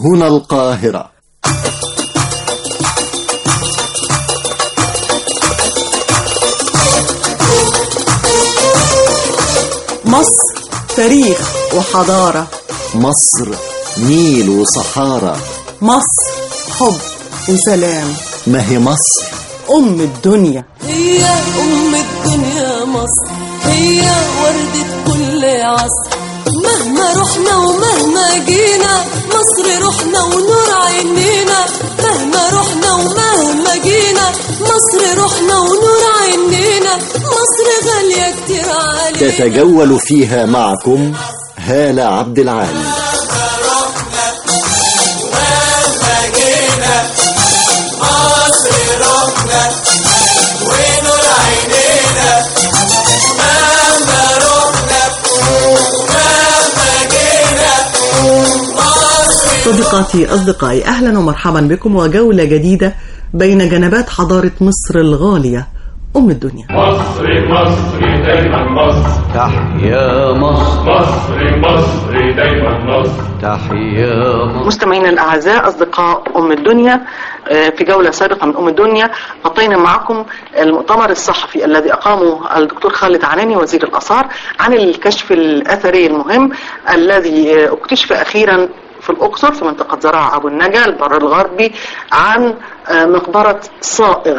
هنا القاهرة مصر تاريخ وحضارة مصر نيل وصحارى مصر حب وسلام ما هي مصر أم الدنيا هي أم الدنيا مصر هي وردة كل عصر مهما رحنا ومهما جينا مصر روحنا ونور عينينا مهما رحنا ومهما جينا مصر روحنا ونور عينينا مصر غالية كتير علينا تتجول فيها معكم هالة عبد العال صديقاتي أصدقائي أهلا ومرحبا بكم وجولة جديدة بين جنبات حضارة مصر الغالية أم الدنيا مصر مصر دايما مصر تحيا مصر مصر مصر دايما مصر تحيا مصر مستمعينا الأعزاء أصدقاء أم الدنيا آه، في جولة سابقة من أم الدنيا غطينا معكم المؤتمر الصحفي الذي أقامه الدكتور خالد عناني وزير الآثار عن الكشف الأثري المهم الذي آه، اكتشف أخيرا في الأقصر في منطقة زراعة أبو النجا البر الغربي عن آه، مقبرة صائغ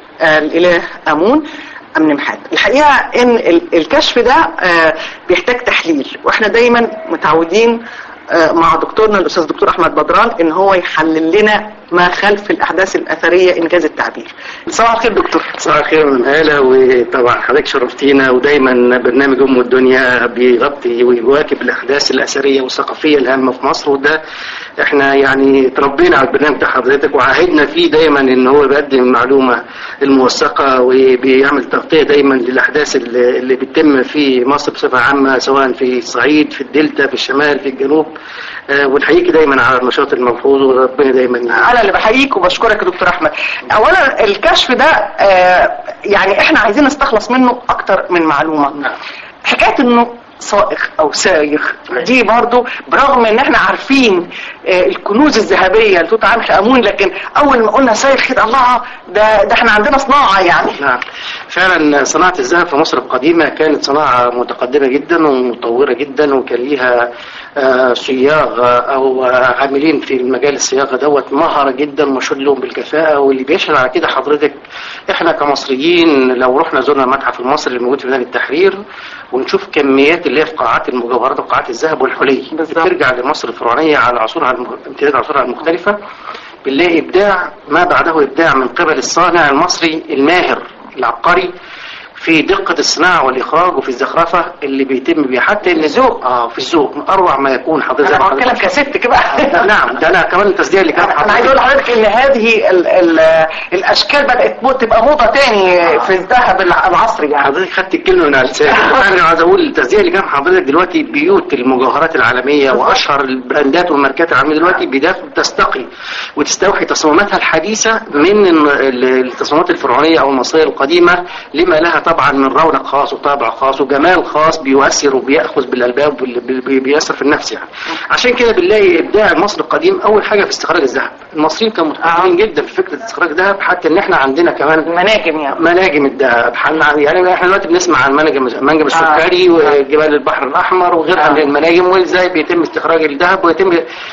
الإله أمون أمن محاد الحقيقة إن ال- الكشف ده آه، بيحتاج تحليل وإحنا دايما متعودين آه، مع دكتورنا الأستاذ دكتور أحمد بدران إن هو يحلل لنا ما خلف الأحداث الأثرية إنجاز التعبير صباح الخير دكتور صباح الخير من هالة وطبعا حضرتك شرفتينا ودايما برنامج ام الدنيا بيغطي ويواكب الاحداث الاثريه والثقافيه الهامه في مصر وده احنا يعني تربينا على البرنامج بتاع حضرتك وعاهدنا فيه دايما ان هو بيقدم المعلومه الموثقه وبيعمل تغطيه دايما للاحداث اللي اللي بتتم في مصر بصفه عامه سواء في الصعيد في الدلتا في الشمال في الجنوب آه، ونحييك دايما على النشاط الملحوظ وربنا دايما انا اللي بحييك وبشكرك يا دكتور احمد اولا الكشف ده آه، يعني احنا عايزين نستخلص منه اكتر من معلومه حكايه انه صائغ او سايغ دي برضو برغم ان احنا عارفين آه، الكنوز الذهبيه لتوت عنخ امون لكن اول ما قلنا سايغ كده الله ده ده احنا عندنا صناعه يعني نعم فعلا صناعة الذهب في مصر القديمة كانت صناعة متقدمة جدا ومتطورة جدا وكان ليها آه، صياغ أو آه، عاملين في المجال الصياغة دوت مهرة جدا ومشهور لهم بالكفاءة واللي بيشهد على كده حضرتك احنا كمصريين لو رحنا زرنا المتحف المصري الموجود في ميدان التحرير ونشوف كميات اللي هي في قاعات المجوهرات وقاعات الذهب والحلي بالظبط. بترجع لمصر الفرعونية على عصورها الم- امتداد عصورها المختلفة بنلاقي ابداع ما بعده ابداع من قبل الصانع المصري الماهر العبقري في دقة الصناعة والإخراج وفي الزخرفة اللي بيتم بيها حتى إن ذوق اه في الذوق من أروع ما يكون حضرتك انا بتكلم كست كده نعم ده أنا كمان التصديق اللي كان انا عايز اقول لحضرتك ان هذه ال ال الاشكال بدات مو- تبقى موضه تاني في الذهب الع- العصري يعني حضرتك خدت الكلمه من على لساني انا عايز اقول التصديق اللي كان حضرتك دلوقتي بيوت المجوهرات العالميه واشهر البراندات والماركات العالميه دلوقتي بدأت تستقي وتستوحي تصميماتها الحديثه من ال- ال- التصميمات الفرعونيه او المصريه القديمه لما لها طبعا من رونق خاص وطابع خاص وجمال خاص بيؤثر وبيأخذ بالالباب واللي بي- بي- بيأثر في النفس يعني عشان كده بنلاقي ابداع المصري القديم اول حاجه في استخراج الذهب المصريين كانوا متقدمين جدا في فكره استخراج الذهب حتى ان احنا عندنا كمان مناجم يعني مناجم الذهب حنا- يعني احنا دلوقتي بنسمع عن منجم منجم السكري وجبال البحر الاحمر وغيرها من المناجم وازاي بيتم استخراج الذهب ويتم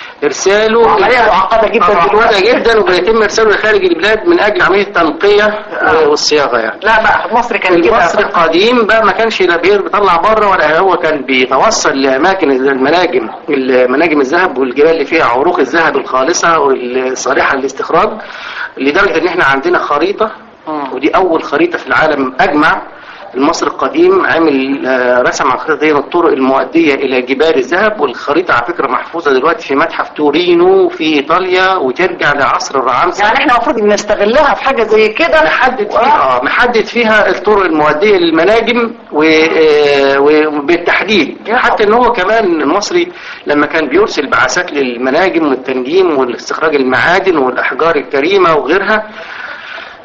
ارساله عملية معقدة جدا معقدة دلوقتي. جدا وبيتم ارساله لخارج البلاد من اجل عمليه التنقيه والصياغه يعني لا بقى مصر كان كده المصري القديم بقى ما كانش لا بير بيطلع بره ولا هو كان بيتوصل لاماكن المناجم المناجم الذهب والجبال اللي فيها عروق الذهب الخالصه والصالحه للاستخراج لدرجه ان احنا عندنا خريطه ودي اول خريطه في العالم اجمع المصري القديم عامل آه، رسم على الخريطه دي الطرق المؤديه الى جبال الذهب والخريطه على فكره محفوظه دلوقتي في متحف تورينو في ايطاليا وترجع لعصر الرعامسه يعني احنا المفروض نستغلها في حاجه زي كده محدد فيها اه محدد فيها الطرق المؤديه للمناجم و- آه، وبالتحديد حتى ان هو كمان المصري لما كان بيرسل بعثات للمناجم والتنجيم واستخراج المعادن والاحجار الكريمه وغيرها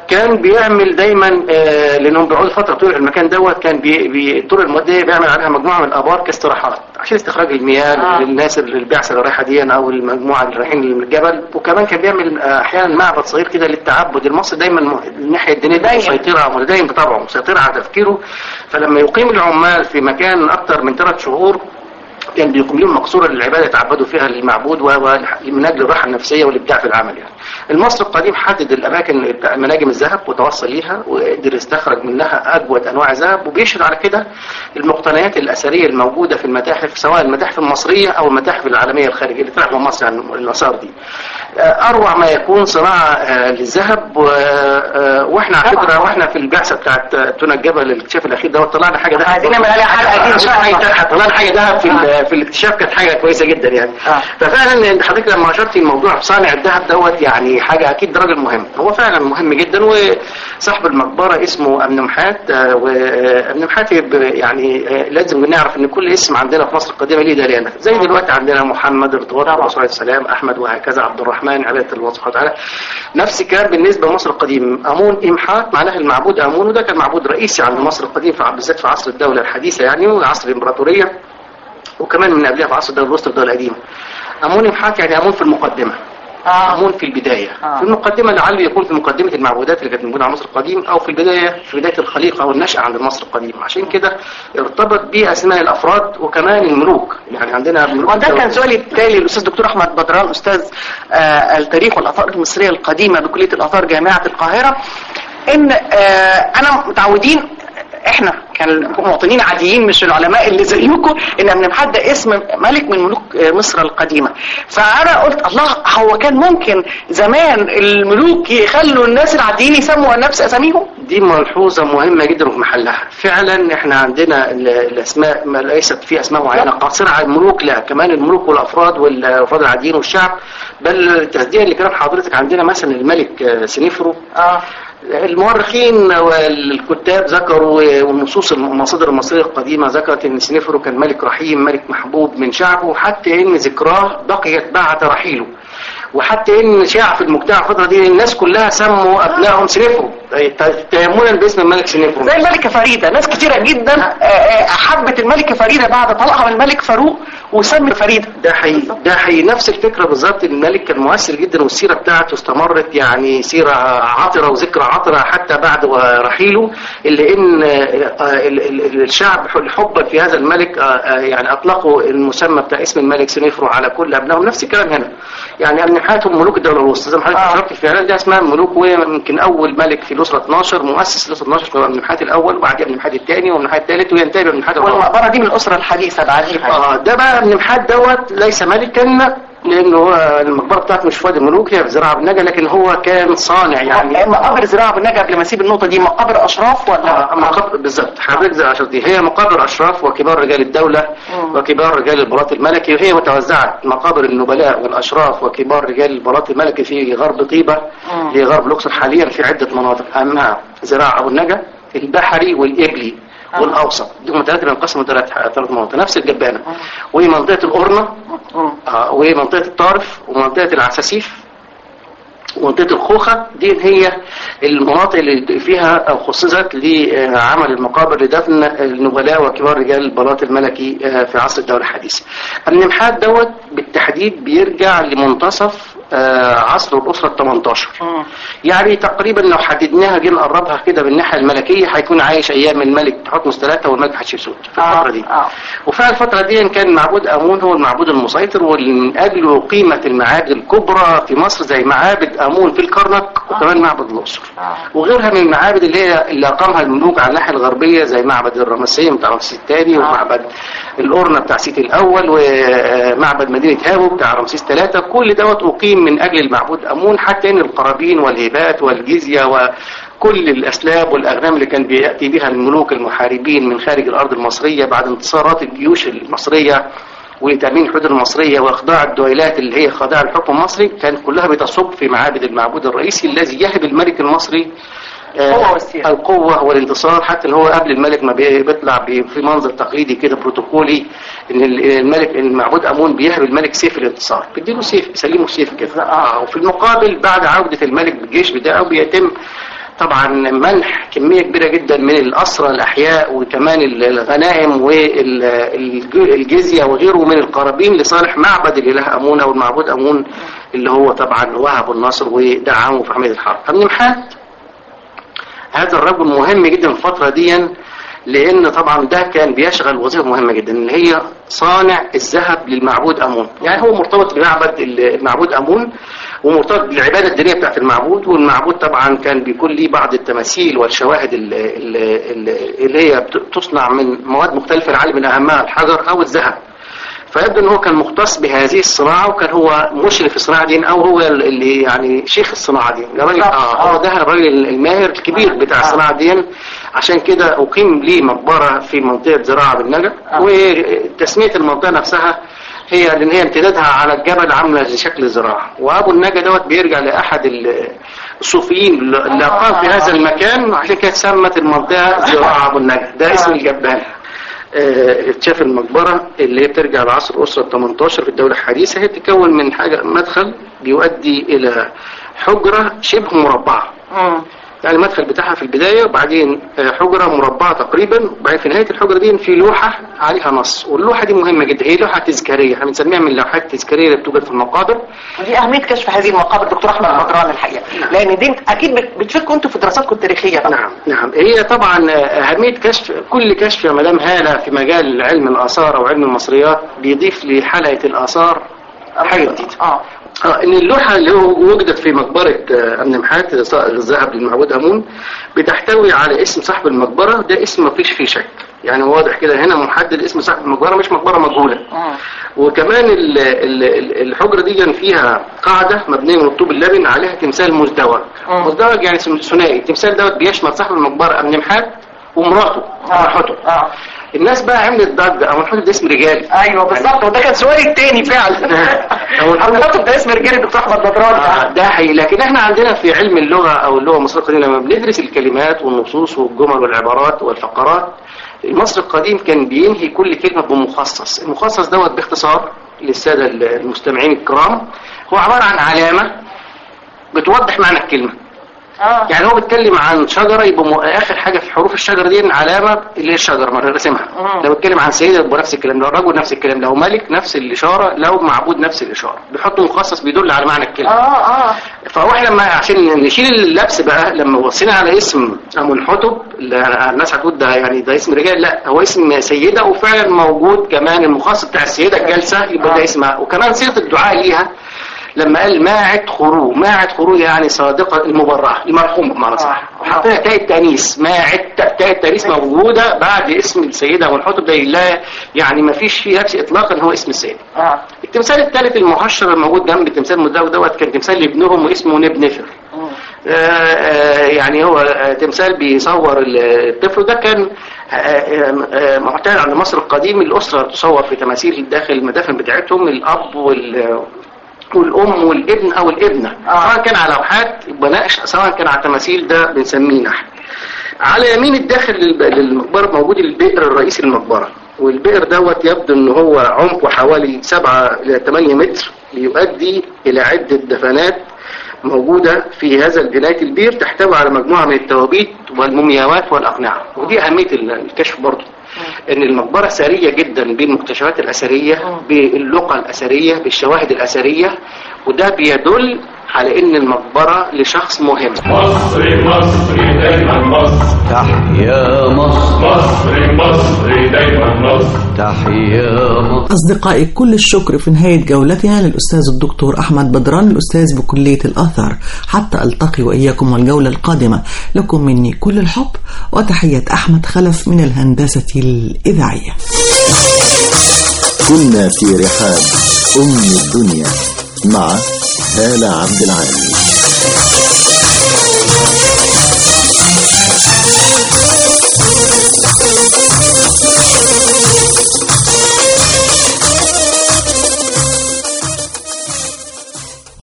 كان بيعمل دايما آه، لانهم بيقعدوا فتره طويله في المكان دوت كان بي- بي- الطرق المؤديه بيعمل عليها مجموعه من الابار كاستراحات عشان استخراج المياه آه. للناس اللي البعثه اللي رايحه دي او المجموعه اللي رايحين من الجبل وكمان كان بيعمل آه، احيانا معبد صغير كده للتعبد المصري دايما م- الناحيه الدينيه دايما. مسيطره دايما بطبعه مسيطره على تفكيره فلما يقيم العمال في مكان اكثر من ثلاث شهور كان بيقوم لهم مقصورة للعبادة يتعبدوا فيها للمعبود و- ومن أجل الراحة النفسية والإبداع في العمل يعني. المصري القديم حدد الأماكن بتاع مناجم الذهب وتوصل ليها وقدر يستخرج منها أجود أنواع الذهب وبيشهد على كده المقتنيات الأثرية الموجودة في المتاحف سواء المتاحف المصرية أو المتاحف العالمية الخارجية اللي طلعت من مصر عن الآثار دي. آه، أروع ما يكون صناعة آه، للذهب و- آه، وإحنا على فكرة وإحنا في البعثة بتاعت تونة الجبل الاكتشاف الأخير ده طلعنا حاجة ده عايزين نعمل عليها حلقة دي إن شاء الله. طلعنا حاجة ده في ال- في الاكتشاف كانت حاجه كويسه جدا يعني آه. ففعلا حضرتك لما اشرتي الموضوع في صانع الذهب دوت يعني حاجه اكيد ده راجل مهم هو فعلا مهم جدا وصاحب المقبره اسمه امن محات آه، وامن محات ب- يعني آه، لازم نعرف ان كل اسم عندنا في مصر القديمه ليه دليل زي دلوقتي عندنا محمد رضوان الرسول عليه السلام احمد وهكذا عبد الرحمن عباده الله سبحانه وتعالى نفس الكلام بالنسبه لمصر القديم امون امحات معناها المعبود امون وده كان معبود رئيسي عند مصر القديم في بالذات في عصر الدوله الحديثه يعني وعصر الامبراطوريه وكمان من قبلها في عصر الدوله الوسطى الدوله القديمه امون امحات يعني امون في المقدمه آه. امون في البدايه آه. في المقدمه لعله يكون في مقدمه المعبودات اللي كانت موجوده على مصر القديم او في البدايه في بدايه الخليقه والنشاه عند مصر القديم عشان كده ارتبط باسماء الافراد وكمان الملوك يعني عندنا ملوك وده كان سؤالي التالي الاستاذ دكتور احمد بدران استاذ آه التاريخ والاثار المصريه القديمه بكليه الاثار جامعه القاهره ان آه انا متعودين احنا كمواطنين عاديين مش العلماء اللي زيكم ان ابن محد ده اسم ملك من ملوك آه، مصر القديمه فانا قلت الله هو كان ممكن زمان الملوك يخلوا الناس العاديين يسموا نفس اساميهم دي ملحوظة مهمة جدا في محلها فعلا احنا عندنا ال- الاسماء ما ليست في اسماء معينة قاصرة على الملوك لا كمان الملوك والافراد والافراد العاديين والشعب بل تصديقا لكلام حضرتك عندنا مثلا الملك آه، سنيفرو اه المؤرخين والكتاب ذكروا والنصوص المصادر المصرية القديمة ذكرت ان سنيفرو كان ملك رحيم ملك محبوب من شعبه حتى ان ذكراه بقيت بعد رحيله وحتى ان شاع في المجتمع الفترة دي الناس كلها سموا ابنائهم سنيفرو تيمنا باسم الملك سنيفرو زي الملكة فريدة ناس كتيرة جدا آه، آه، حبت الملكة فريدة بعد طلاقها من الملك فاروق وسمت فريدة ده حقيقي ده حقيقي نفس الفكره بالظبط إن الملك كان مؤثر جدا والسيره بتاعته استمرت يعني سيره عطره وذكرى عطره حتى بعد رحيله اللي ان آه، آه، ال- ال- الشعب حبا في هذا الملك آه، آه، يعني اطلقوا المسمى بتاع اسم الملك سنيفرو على كل ابنائهم نفس الكلام هنا يعني ابن حياتهم ملوك الدوله الوسطى زي ما حضرتك آه. اشرت فعلا ده اسمها ملوك ويمكن اول ملك في الاسره 12 مؤسس الاسره 12 هو ابن محات الاول وبعدين ابن محات الثاني وابن محات الثالث وينتهي بابن محات الرابع والمقبرة دي من الأسرة الحديثة بعديها اه ده بقى ابن محاد دوت ليس ملكا لانه هو المقبره بتاعته مش في وادي الملوك هي في زراعه بالنجا لكن هو كان صانع يعني مقابر زراعة بالنجا قبل ما اسيب النقطة دي مقابر أشراف ولا آه، مقابر بالظبط حضرتك زي عشان دي هي مقابر اشراف وكبار رجال الدوله مم. وكبار رجال البلاط الملكي وهي متوزعه مقابر النبلاء والاشراف وكبار رجال البلاط الملكي في غرب طيبه مم. في غرب الاقصر حاليا في عده مناطق اهمها زراعه ابو النجا البحري والابلي آه. والاوسط دي ثلاثه بينقسموا ثلاث ثلاث مناطق نفس الجبانه ومنطقه القرنه مم. آه، ومنطقة الطارف ومنطقة العساسيف ومنطقة الخوخة دي هي المناطق اللي فيها أو خصصت لعمل المقابر لدفن النبلاء وكبار رجال البلاط الملكي آه، في عصر الدولة الحديثة. النمحات دوت بالتحديد بيرجع لمنتصف آه، عصر الأسرة ال 18 مم. يعني تقريبا لو حددناها جينا نقربها كده بالناحية الملكية هيكون عايش أيام الملك تحتمس ثلاثة والملك حتشبسوت في الفترة دي. آه. وفي الفترة دي كان معبود أمون هو المعبود المسيطر ومن أجله قيمة المعابد الكبرى في مصر زي معابد أمون في الكرنك وكمان معبد الأقصر آه. وغيرها من المعابد اللي هي اللي أقامها الملوك على الناحية الغربية زي معبد الرمسية بتاع رمسيس الثاني ومعبد القرنة بتاع سيتي الأول ومعبد مدينة هابو بتاع رمسيس ثلاثة كل دوت أقيم من أجل المعبود أمون حتى إن القرابين والهبات والجزية و كل الأسلاب والأغنام اللي كان بيأتي بها الملوك المحاربين من خارج الأرض المصرية بعد انتصارات الجيوش المصرية وتأمين الحدود المصرية وإخضاع الدويلات اللي هي خاضعة للحكم المصري كانت كلها بتصب في معابد المعبود الرئيسي الذي يهب الملك المصري آه، القوة والسيادة. القوة والانتصار حتى اللي هو قبل الملك ما بي- بيطلع بي- في منظر تقليدي كده بروتوكولي ان ال- الملك المعبود امون بيهب الملك سيف الانتصار بيديله سيف بيسلمه سيف كده اه وفي المقابل بعد عودة الملك بالجيش بتاعه بيتم طبعا منح كمية كبيرة جدا من الأسرى الأحياء وكمان الغنائم والجزية وغيره من القرابين لصالح معبد الإله أمونة والمعبود أمون اللي هو طبعا وهب النصر ودعمه في عملية الحرب أمن محات هذا الرجل مهم جدا في الفترة دي لان طبعا ده كان بيشغل وظيفه مهمه جدا اللي هي صانع الذهب للمعبود امون يعني هو مرتبط بمعبد المعبود امون ومرتبط بالعباده الدينيه بتاعت المعبود والمعبود طبعا كان بيكون ليه بعض التماثيل والشواهد ال- ال- ال- اللي هي بت- تصنع من مواد مختلفه العالم من اهمها الحجر او الذهب فيبدو ان هو كان مختص بهذه الصناعه وكان هو مشرف الصناعه دي او هو اللي يعني شيخ الصناعه دي الراجل اه هو ده الراجل الماهر الكبير بتاع الصناعه دي عشان كده اقيم ليه مقبره في منطقه زراعه بالنجا وتسميه المنطقه نفسها هي لان هي امتدادها على الجبل عامله زي شكل الزراعه وابو النجا دوت بيرجع لاحد ال- الصوفيين اللي اقام في هذا المكان وعشان كده سمت المنطقه زراعه ابو النجا ده اسم الجبال آه، اتشاف المقبرة اللي هي بترجع لعصر الأسرة 18 في الدولة الحديثة هي بتتكون من حاجة مدخل بيؤدي إلى حجرة شبه مربعة يعني المدخل بتاعها في البداية وبعدين آه، حجرة مربعة تقريبا وبعدين في نهاية الحجرة دي في لوحة عليها نص واللوحة دي مهمة جدا هي لوحة تذكارية احنا بنسميها من اللوحات التذكارية اللي بتوجد في المقابر ودي اهميه كشف هذه المقابر دكتور احمد بدران الحقيقه لان دي اكيد بت- بتفيدكم انتوا في دراساتكم التاريخيه بقى نعم نعم هي طبعا أهمية كشف كل كشف يا مدام هالة في مجال علم الآثار أو علم المصريات بيضيف لحلقة الآثار حاجة جديدة اه آه، ان اللوحه اللي هو وجدت في مقبره آه، امن محات صائغ الذهب للمعبود امون بتحتوي على اسم صاحب المقبره ده اسم ما فيش فيه شك يعني واضح كده هنا محدد اسم صاحب المقبره مش مقبره مجهوله وكمان ال- ال- ال- الحجره دي كان فيها قاعده مبنيه من الطوب اللبن عليها تمثال مزدوج مزدوج يعني سم- ثنائي التمثال دوت بيشمل صاحب المقبره امن محات ومراته مرحته اه الناس بقى عملت ضجه امن حتب ده اسم رجالي ايوه بالظبط وده كان سؤالي التاني فعلا أو حضرتك ده اسم رجالي دكتور احمد بدران آه، ده حقيقي لكن احنا عندنا في علم اللغة او اللغة المصرية القديمة لما بندرس الكلمات والنصوص والجمل والعبارات والفقرات المصري القديم كان بينهي كل كلمة بمخصص المخصص دوت باختصار للسادة المستمعين الكرام هو عبارة عن علامة بتوضح معنى الكلمة اه يعني هو بيتكلم عن شجرة يبقى م- آخر حاجة في حروف الشجرة دي علامة اللي هي الشجرة ما رسمها لو بيتكلم عن سيدة يبقى نفس الكلام لو رجل نفس الكلام لو ملك نفس الإشارة لو معبود نفس الإشارة بيحطوا مخصص بيدل على معنى الكلمة اه اه فهو احنا لما عشان نشيل اللبس بقى لما بصينا على اسم ابو الحتب اللي الناس هتقول ده يعني ده اسم رجال لا هو اسم سيده وفعلا موجود كمان المخصص بتاع السيده الجالسه يبقى ده اسمها وكمان صيغه الدعاء ليها لما قال ماعت خرو ماعت خرو يعني صادقه المبرأه المرحوم بمعنى صح وحطينا تاء التانيث ماعت تاء التانيث موجوده بعد اسم السيده ابو الحتب ده لا يعني ما فيش فيه نفس اطلاقا هو اسم السيده اه التمثال الثالث المهشر الموجود جنب التمثال المزدوج دوت كان تمثال لابنهم واسمه نب نفر آه، آه، يعني هو آه، تمثال بيصور الطفل ده كان آه، آه، آه، معتاد عند مصر القديم الأسرة تصور في تماثيل داخل المدافن بتاعتهم الأب وال والأم والابن أو الابنة سواء كان على لوحات يبقى نقش سواء كان على تماثيل ده بنسميه نحت على يمين الداخل للب- للمقبرة موجود البئر الرئيسي للمقبرة والبئر دوت يبدو ان هو عمقه حوالي 7 الى 8 متر ليؤدي الى عدة دفنات موجودة في هذا البناية البير تحتوي على مجموعة من التوابيت والمومياوات والأقنعة ودي أهمية ال- الكشف برضه ان المقبرة ثرية جدا بالمكتشفات الأثرية باللقى الأثرية بالشواهد الأثرية وده بيدل على ان المقبرة لشخص مهم مصري مصري دايما مصر تحيا مصر مصري مصري دايما مصر تحيا مصر أصدقائي كل الشكر في نهاية جولتنا للأستاذ الدكتور أحمد بدران الأستاذ بكلية الآثار حتى ألتقي وإياكم والجولة القادمة لكم مني كل الحب وتحية أحمد خلف من الهندسة الإذاعية كنا في رحاب أم الدنيا مع هالة عبد العال